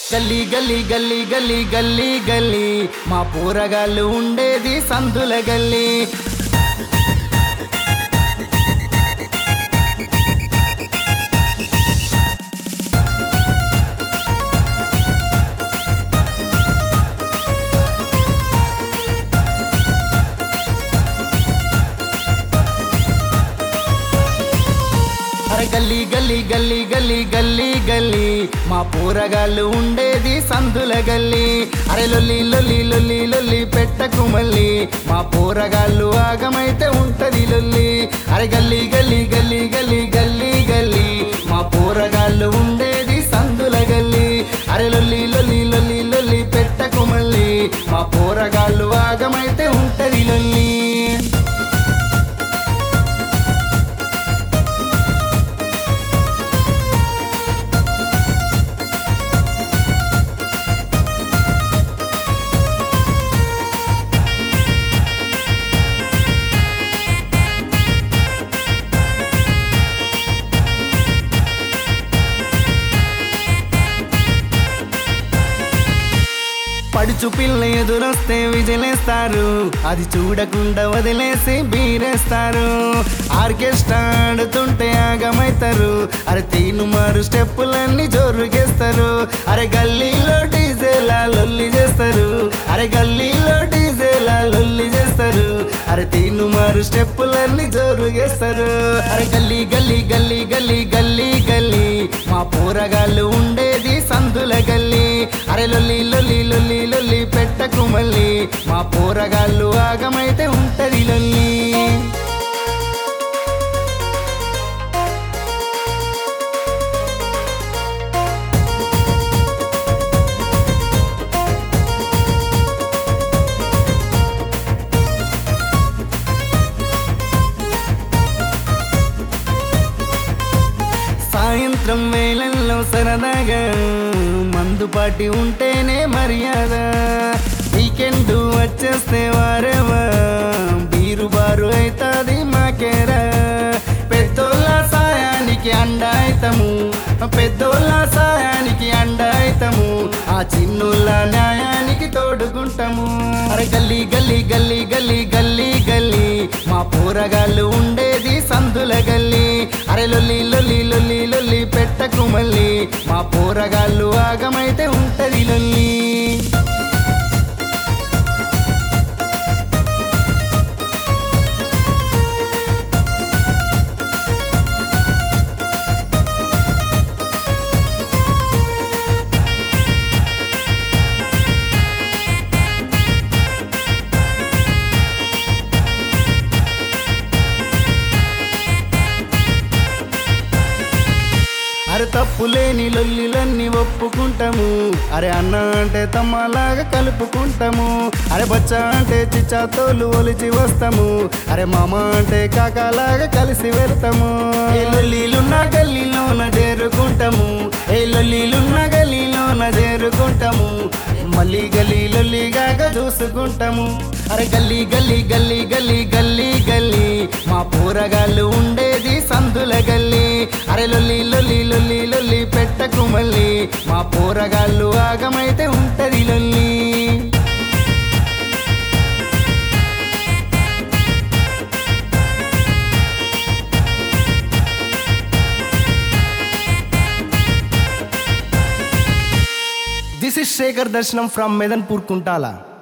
గల్లీ గల్లీ గల్లీ గల్లీ గల్లీ గల్లీ మా పూరగాళ్ళు ఉండేది సందుల గల్లీ అరే గల్లీ గల్లీ గల్లీ గల్లీ గల్లీ గల్లీ మా పూరగాళ్ళు ఉండేది సందుల గల్లీ అరే లొల్లి లొల్లి లొల్లి లొల్లి పెట్టకు మళ్ళీ మా పూరగాళ్ళు ఆగమైతే ఉంటది లొల్లి అరే గల్లీ గల్లీ గల్లీ గల్లీ గల్లీ గల్లీ మా పూరగాళ్ళు ఉండేది సందుల గల్లీ అరే లొల్లి లొల్లి లొల్లి లొల్లి పెట్టకు మళ్ళీ మా పూరగాళ్ళు ఆగమైతే ఉంటది లొల్లి పడుచు పిల్ల ఎదురొస్తే విజిలేస్తారు అది చూడకుండా వదిలేసి బీరేస్తారు ఆర్కెస్ట్రా ఆడుతుంటే ఆగమైతారు అరే తీను మారు స్టెప్పులన్నీ జోరుగేస్తారు అరే గల్లీలో డీజేలా లొల్లి చేస్తారు అరే గల్లీలో డీజేలా లొల్లి చేస్తారు అరే తీను మారు స్టెప్పులన్నీ జోరుగేస్తారు అరే గల్లీ గల్లీ గల్లీ గల్లీ గల్లీ గల్లీ మా పూరగాళ్ళు ఉండేది సందుల గల్లీ అరే లొల్లి లొల్లి లొల్లి లొల్లి పెట్టకు మళ్ళీ మా పూరగాళ్ళు ఆగమైతే ఉంటది లొల్లి సాయంత్రం వేళల్లో సరదాగా మందుపాటి ఉంటేనే మర్యాద వీకెండ్ వచ్చేస్తే వారేవా బీరు బారు అవుతుంది మాకేరా పెద్దోళ్ళ సాయానికి అండ అయితము పెద్దోళ్ళ సాయానికి అండ అయితము ఆ చిన్నోళ్ళ న్యాయానికి తోడుకుంటాము అరే గల్లీ గల్లీ గల్లీ గల్లీ గల్లీ గల్లీ మా పూరగాళ్ళు ఉండేది సందుల గల్లీ అరే లొల్లి లొల్లి లొల్లి లొల్లి పెట్టకు మళ్ళీ మా పూరగాళ్ళు ఆగమైతే ఉంటది లొల్లి అరే తప్పులేని లొల్లిలన్నీ ఒప్పుకుంటాము అరే అన్న అంటే తమ్మలాగా కలుపుకుంటాము అరే బచ్చ అంటే చిచ్చాతోలు ఒలిచి వస్తాము అరే మామ అంటే కాకాలాగా కలిసి వెళ్తాము ఏ లొల్లిలున్న గల్లీలోన చేరుకుంటాము ఏ లొల్లిలున్న గల్లీలోన చేరుకుంటాము మళ్ళీ గల్లీ లొల్లిగాగా చూసుకుంటాము అరే గల్లీ గల్లీ గల్లీ గల్లీ గల్లీ గల్లీ మా పూరగాళ్ళు ఉండేది సందుల గల్లీ అరే లొల్లి లొల్లి లొల్లి లొల్లి పెట్టకు మళ్ళీ మా పూరగాళ్ళు ఆగమైతే ఉంటది లొల్లి దిస్ ఇస్ శేఖర్ దర్శనం ఫ్రమ్ మెదన్పూర్ కుంటాల